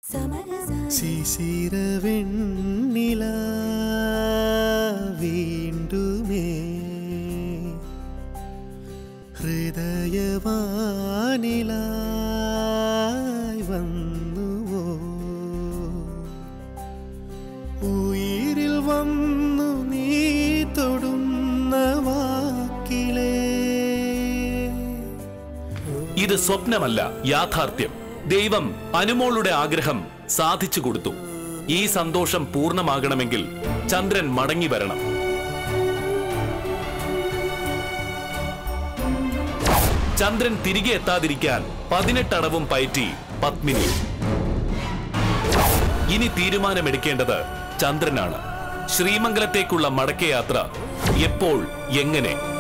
ശിശിര വെണ്ണില വീണ്ടുമേ ഹൃദയവാനിലായി വന്നുവോ ഉയിരിൽ വന്നു നീ തൊടുന്ന വാക്കിലേ ഇത് സ്വപ്നമല്ല യാഥാർത്ഥ്യം ദൈവം അനുമോളുടെ ആഗ്രഹം സാധിച്ചു കൊടുത്തു ഈ സന്തോഷം പൂർണ്ണമാകണമെങ്കിൽ ചന്ദ്രൻ മടങ്ങി വരണം ചന്ദ്രൻ തിരികെ എത്താതിരിക്കാൻ പതിനെട്ടടവും പയറ്റി പത്മിനി ഇനി തീരുമാനമെടുക്കേണ്ടത് ചന്ദ്രനാണ് ശ്രീമംഗലത്തേക്കുള്ള മടക്കയാത്ര എപ്പോൾ എങ്ങനെ